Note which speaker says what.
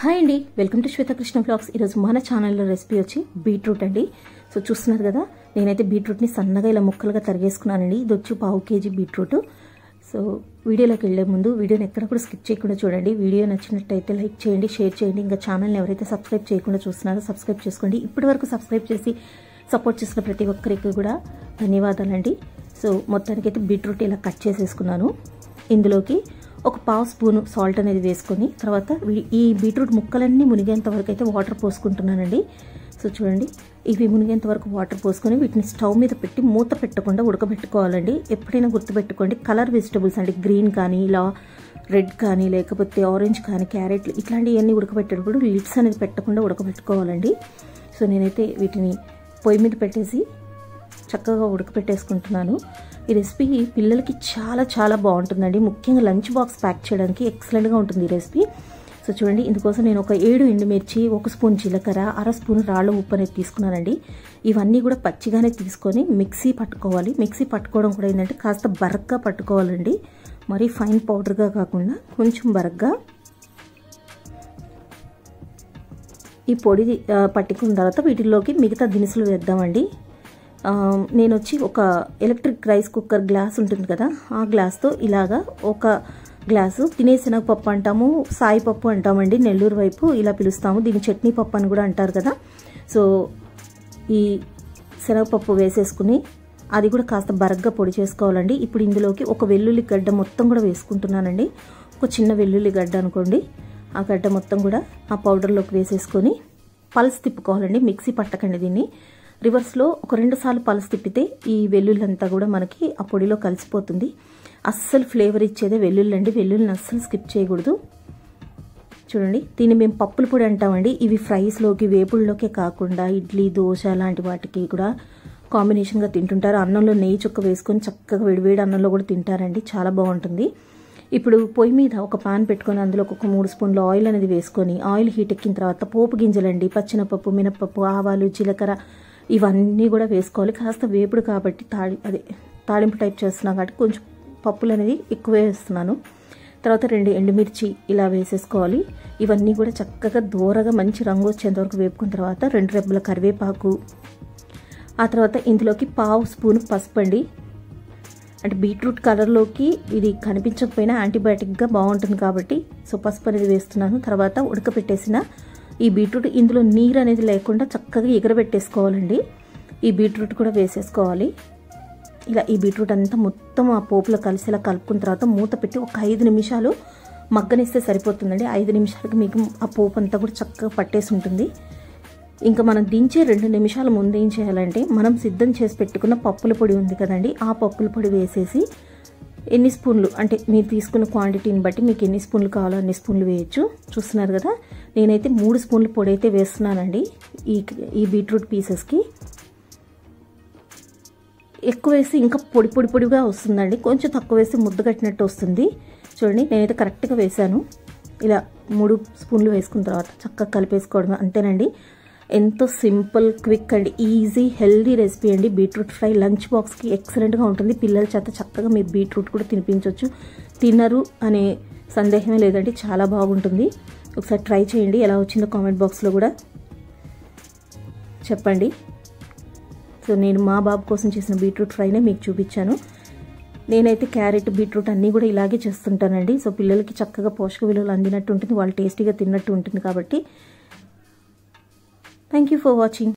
Speaker 1: hi అండి welcome to Swetha Krishna blogs ఈరోజు మన ఛానల్లో రెసిపీ వచ్చి బీట్రూట్ అండి సో చూస్తున్నారు కదా నేనైతే బీట్రూట్ని సన్నగా ఇలా ముక్కలుగా తరిగేసుకున్నానండి ఇది వచ్చి పావు కేజీ బీట్రూట్ సో వీడియోలోకి వెళ్ళే ముందు వీడియోని ఎక్కడ కూడా స్కిప్ చేయకుండా చూడండి వీడియో నచ్చినట్టయితే లైక్ చేయండి షేర్ చేయండి ఇంకా ఛానల్ని ఎవరైతే సబ్స్క్రైబ్ చేయకుండా చూస్తున్నారో సబ్స్క్రైబ్ చేసుకోండి ఇప్పటి వరకు సబ్స్క్రైబ్ చేసి సపోర్ట్ చేసిన ప్రతి ఒక్కరికి కూడా ధన్యవాదాలండి సో మొత్తానికైతే బీట్రూట్ ఇలా కట్ చేసేసుకున్నాను ఇందులోకి ఒక పావు స్పూను సాల్ట్ అనేది వేసుకొని తర్వాత ఈ బీట్రూట్ ముక్కలన్నీ మునిగేంత వరకు అయితే వాటర్ పోసుకుంటున్నానండి సో చూడండి ఇవి మునిగేంత వరకు వాటర్ పోసుకొని వీటిని స్టవ్ మీద పెట్టి మూత పెట్టకుండా ఉడకబెట్టుకోవాలండి ఎప్పుడైనా గుర్తుపెట్టుకోండి కలర్ వెజిటబుల్స్ అంటే గ్రీన్ కానీ ఇలా రెడ్ కానీ లేకపోతే ఆరెంజ్ కానీ క్యారెట్లు ఇట్లాంటివన్నీ ఉడకబెట్టేటప్పుడు లిడ్స్ అనేది పెట్టకుండా ఉడకబెట్టుకోవాలండి సో నేనైతే వీటిని పొయ్యి మీద పెట్టేసి చక్కగా ఉడకపెట్టేసుకుంటున్నాను ఈ రెసిపీ పిల్లలకి చాలా చాలా బాగుంటుందండి ముఖ్యంగా లంచ్ బాక్స్ ప్యాక్ చేయడానికి ఎక్సలెంట్గా ఉంటుంది ఈ రెసిపీ సో చూడండి ఇందుకోసం నేను ఒక ఏడు ఎండుమిర్చి ఒక స్పూన్ జీలకర్ర అర స్పూన్ రాళ్ళ ఉప్పు అనేది తీసుకున్నానండి ఇవన్నీ కూడా పచ్చిగానే తీసుకొని మిక్సీ పట్టుకోవాలి మిక్సీ పట్టుకోవడం కూడా ఏంటంటే కాస్త బరగ్గా పట్టుకోవాలండి మరీ ఫైన్ పౌడర్గా కాకుండా కొంచెం బరగ్గా ఈ పొడి పట్టుకున్న తర్వాత వీటిల్లోకి మిగతా దినుసులు వేద్దామండి నేను వచ్చి ఒక ఎలక్ట్రిక్ రైస్ కుక్కర్ గ్లాస్ ఉంటుంది కదా ఆ గ్లాస్తో ఇలాగా ఒక గ్లాసు తినే శనగపప్పు అంటాము సాయి పప్పు అంటామండి నెల్లూరు వైపు ఇలా పిలుస్తాము దీన్ని చట్నీ పప్పు అని కూడా అంటారు కదా సో ఈ శనగపప్పు వేసేసుకుని అది కూడా కాస్త బరగ్గా పొడి చేసుకోవాలండి ఇప్పుడు ఇందులోకి ఒక వెల్లుల్లి గడ్డ మొత్తం కూడా వేసుకుంటున్నానండి ఒక చిన్న వెల్లుల్లి గడ్డ అనుకోండి ఆ గడ్డ మొత్తం కూడా ఆ పౌడర్లోకి వేసేసుకొని పల్స్ తిప్పుకోవాలండి మిక్సీ పట్టకండి దీన్ని రివర్స్లో ఒక రెండు సార్లు పల్స్ తిప్పితే ఈ వెల్లుల్లి అంతా కూడా మనకి ఆ పొడిలో కలిసిపోతుంది అస్సలు ఫ్లేవర్ ఇచ్చేదే వెల్లుల్లి అండి వెల్లుల్లిని అస్సలు స్కిప్ చేయకూడదు చూడండి దీన్ని మేము పప్పుల పొడి అంటామండి ఇవి ఫ్రైస్లోకి వేపుల్లోకే కాకుండా ఇడ్లీ దోశ లాంటి వాటికి కూడా కాంబినేషన్గా తింటుంటారు అన్నంలో నెయ్యి చుక్క వేసుకొని చక్కగా వేడివేడి అన్నంలో కూడా తింటారండి చాలా బాగుంటుంది ఇప్పుడు పొయ్యి మీద ఒక పాన్ పెట్టుకొని అందులో ఒక మూడు స్పూన్ల ఆయిల్ అనేది వేసుకొని ఆయిల్ హీట్ ఎక్కిన తర్వాత పోపు గింజలండి పచ్చినపప్పు మినపప్పు ఆవాలు జీలకర్ర ఇవన్నీ కూడా వేసుకోవాలి కాస్త వేపుడు కాబట్టి తాడి అదే తాడింపు టైప్ చేస్తున్నాం కాబట్టి కొంచెం పప్పులు అనేది ఎక్కువ వేస్తున్నాను తర్వాత రెండు ఎండుమిర్చి ఇలా వేసేసుకోవాలి ఇవన్నీ కూడా చక్కగా దూరగా మంచి రంగు వచ్చేంత వరకు వేపుకున్న తర్వాత రెండు రెబ్బల కరివేపాకు ఆ తర్వాత ఇందులోకి పావు స్పూన్ పసుపు అండి అంటే బీట్రూట్ కలర్లోకి ఇది కనిపించకపోయినా యాంటీబయాటిక్గా బాగుంటుంది కాబట్టి సో పసుపు అనేది వేస్తున్నాను తర్వాత ఉడకపెట్టేసిన ఈ బీట్రూట్ ఇందులో నీరు అనేది లేకుండా చక్కగా ఎగరబెట్టేసుకోవాలండి ఈ బీట్రూట్ కూడా వేసేసుకోవాలి ఇలా ఈ బీట్రూట్ అంతా మొత్తం ఆ పోపులో కలిసేలా కలుపుకున్న తర్వాత మూత పెట్టి ఒక ఐదు నిమిషాలు మగ్గనిస్తే సరిపోతుందండి ఐదు నిమిషాలకి మీకు ఆ పోపు అంతా కూడా చక్కగా పట్టేసి ఉంటుంది ఇంకా మనం దించే రెండు నిమిషాల ముందు ఏం చేయాలంటే మనం సిద్ధం చేసి పెట్టుకున్న పప్పుల పొడి ఉంది కదండి ఆ పప్పుల పొడి వేసేసి ఎన్ని స్పూన్లు అంటే మీరు తీసుకున్న క్వాంటిటీని బట్టి మీకు ఎన్ని స్పూన్లు కావాలో అన్ని స్పూన్లు వేయచ్చు చూస్తున్నారు కదా నేనైతే మూడు స్పూన్లు పొడి అయితే వేస్తున్నానండి ఈ ఈ బీట్రూట్ పీసెస్కి ఎక్కువ వేసి ఇంకా పొడి పొడి పొడిగా వస్తుందండి కొంచెం తక్కువ వేసి ముద్ద కట్టినట్టు వస్తుంది చూడండి నేనైతే కరెక్ట్గా వేసాను ఇలా మూడు స్పూన్లు వేసుకున్న తర్వాత చక్కగా కలిపేసుకోవడం అంతేనండి ఎంతో simple quick and easy healthy recipe అండి బీట్రూట్ ఫ్రై లంచ్ బాక్స్కి ఎక్సలెంట్గా ఉంటుంది పిల్లల చేత చక్కగా మీరు బీట్రూట్ కూడా తినిపించవచ్చు తినరు అనే సందేహమే లేదండి చాలా బాగుంటుంది ఒకసారి ట్రై చేయండి ఎలా వచ్చిందో కామెంట్ బాక్స్లో కూడా చెప్పండి సో నేను మా బాబు కోసం చేసిన బీట్రూట్ ఫ్రైనే మీకు చూపించాను నేనైతే క్యారెట్ బీట్రూట్ అన్నీ కూడా ఇలాగే చేస్తుంటానండి సో పిల్లలకి చక్కగా పోషక విలువలు అందినట్టు ఉంటుంది వాళ్ళు టేస్టీగా తిన్నట్టు ఉంటుంది కాబట్టి థ్యాంక్ యూ ఫర్ వాచింగ్